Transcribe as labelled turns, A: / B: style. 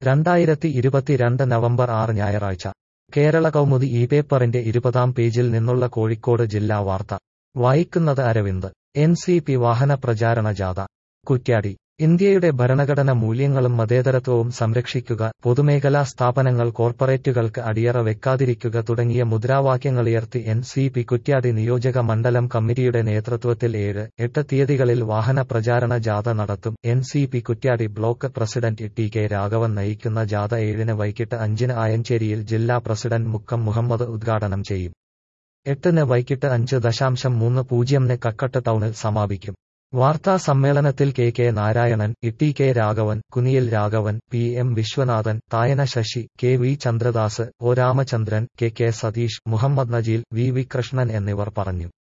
A: രണ്ടായിരത്തി ഇരുപത്തിരണ്ട് നവംബർ ആറ് ഞായറാഴ്ച കേരള കൗമുദി ഈ പേപ്പറിന്റെ ഇരുപതാം പേജിൽ നിന്നുള്ള കോഴിക്കോട് ജില്ലാ വാർത്ത വായിക്കുന്നത് അരവിന്ദ് എൻ സി പി വാഹന പ്രചാരണ ജാഥ കുറ്റ്യാടി ഇന്ത്യയുടെ ഭരണഘടന മൂല്യങ്ങളും മതേതരത്വവും സംരക്ഷിക്കുക പൊതുമേഖലാ സ്ഥാപനങ്ങൾ കോർപ്പറേറ്റുകൾക്ക് അടിയറ വെക്കാതിരിക്കുക തുടങ്ങിയ മുദ്രാവാക്യങ്ങളുയർത്തി എൻ സി പി കുറ്റ്യാടി നിയോജക മണ്ഡലം കമ്മിറ്റിയുടെ നേതൃത്വത്തിൽ ഏഴ് എട്ട് തീയതികളിൽ വാഹന പ്രചാരണ ജാഥ നടത്തും N C P Kuttiadi block president T K Raghavan നയിക്കുന്ന ജാഥ ഏഴിന് വൈകിട്ട് അഞ്ചിന് ആയഞ്ചേരിയിൽ ജില്ലാ പ്രസിഡന്റ് മുക്കം മുഹമ്മദ് ഉദ്ഘാടനം ചെയ്യും എട്ടിന് വൈകിട്ട് അഞ്ച് ദശാംശം മൂന്ന് പൂജ്യംന് കക്കട്ട് ടൗണിൽ സമാപിക്കും വാർത്താ സമ്മേളനത്തിൽ K K Narayanan Itti K Raghavan Kuniyil Raghavan P M Viswanathan Thayana Sasi K V Chandradas O Ramachandran K K Satheesh Muhammad Najeel V V Krishnan എന്നിവർ പറഞ്ഞു